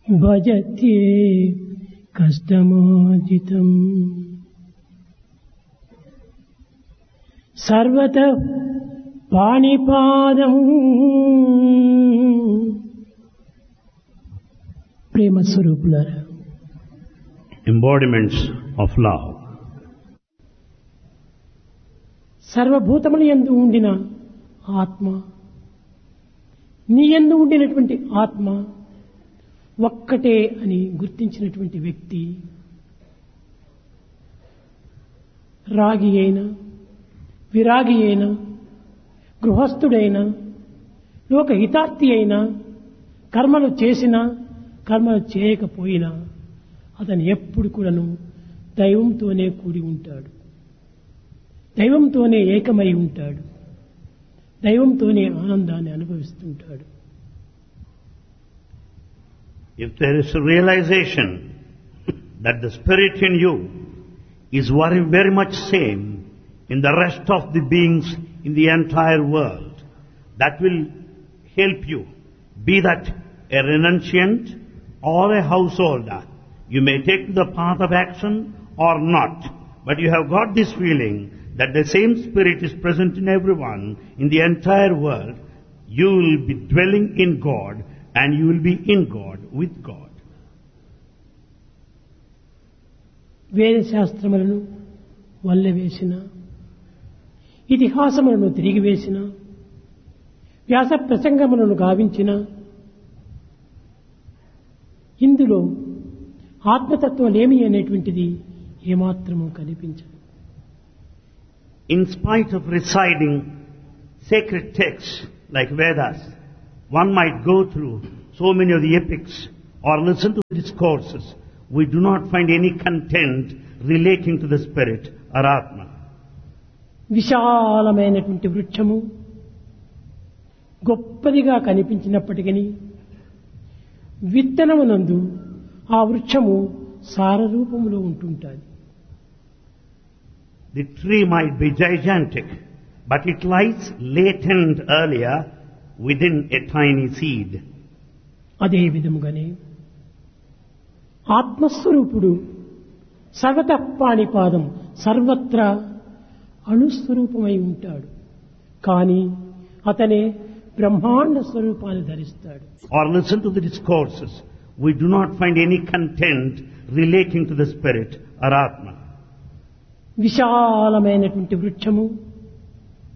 భజతే కష్టమోజితం సర్వత పాణిపాదం ప్రేమ స్వరూపులారా embodiments of love. సర్వభూతములు ఎందు ఉండిన ఆత్మ నీ ఎందు ఉండినటువంటి ఆత్మ ఒక్కటే అని గుర్తించినటువంటి వ్యక్తి రాగి అయినా విరాగి అయినా గృహస్థుడైనా లోకహితార్థి అయినా కర్మలు చేసినా కర్మలు చేయకపోయినా అతను ఎప్పుడు కూడాను దైవంతోనే కూడి ఉంటాడు దైవంతోనే ఏకమై ఉంటాడు దైవంతోనే ఆనందాన్ని అనుభవిస్తుంటాడు If there is a realization that the spirit in you is very, very much same in the rest of the beings in the entire world, that will help you. Be that a renunciant or a householder. You may take the path of action or not, but you have got this feeling that the same spirit is present in everyone in the entire world. You will be dwelling in God and you will be in God with God. వేద శాస్త్రములను వల్లెవేసిన ఇతిహాసములను తిరిగి వేసిన వ్యాస ప్రసంగములను గావించిన ఇందులో ఆత్మతత్వలేమి అనేటువంటిది ఏమాత్రము కనిపించదు In spite of reciting sacred texts like Vedas, one might go through so many of the epics or listen to discourses. We do not find any content relating to the spirit or Atma. విశాలమైనటువంటి వృక్షము గొప్పదిగా కనిపించినప్పటికీ విత్తనమునందు ఆ వృక్షము సారరూపములో ఉంటుంటుంది The tree might be gigantic, but it lies latent earlier within a tiny seed. అదే విధముగానే ఆత్మస్వరూపుడు సర్వతపాణిపాదం సర్వత్రా అణుస్వరూపమై ఉంటాడు కానీ అతనే బ్రహ్మాండ స్వరూపాన్ని ధరిస్తాడు Or listen to the discourses. We do not find any content relating to the spirit or Atma. విశాలమైనటువంటి వృక్షము